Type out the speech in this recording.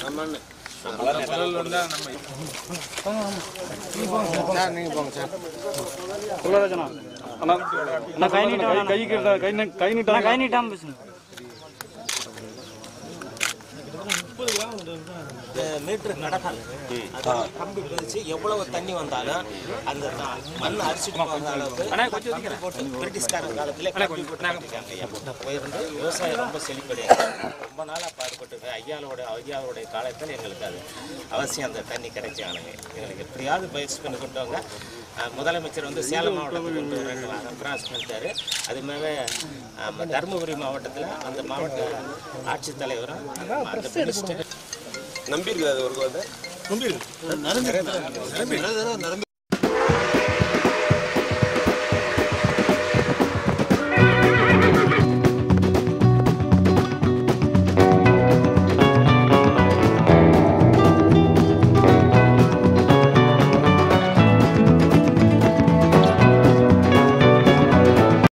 குலராஜனா அண்ணா அண்ணா கை நீட்டாம கை கை கை நீ- கை நீட்டாம கை நீட்டாம பேசுங்க மீட்டர் நடக்கும் அது கம்பி விரிச்சு எவ்வளவு தண்ணி வந்தாலும் அந்த த- மண் அரிசிட்டு போகிற அளவுக்கு கம்பி போட்டு பிரிட்டிஷ்காரர் காலத்துல கம்பி போட்டு கட்டிருக்காங்க ஐயா. உயர்ந்து விவசாயம் ரொம்ப செழிப்படையாது ரொம்ப நாளாக பாடுபட்டு ஐயாவோட ஐயாவுடைய காலத்தில் எங்களுக்கு அது அவசியம் அந்த தண்ணி கிடைச்சானுங்க எங்களுக்கு எப்படியாவது பயிற்சி பண்ணி கொண்டு வாங்க அஹ், முதலமைச்சர் வந்து சேலம் மாவட்டத்துக்கு கொண்டு வரேன்னு பிராஸ் பண்ணிட்டாரு அது மாதிரி அஹ், தருமபுரி மாவட்டத்தில் அந்த மாவட்ட ஆட்சித்தலைவரும் அந்த மினிஸ்டர் நம்பி இருக்குது அது ஒரு நம்பி இருக்கு.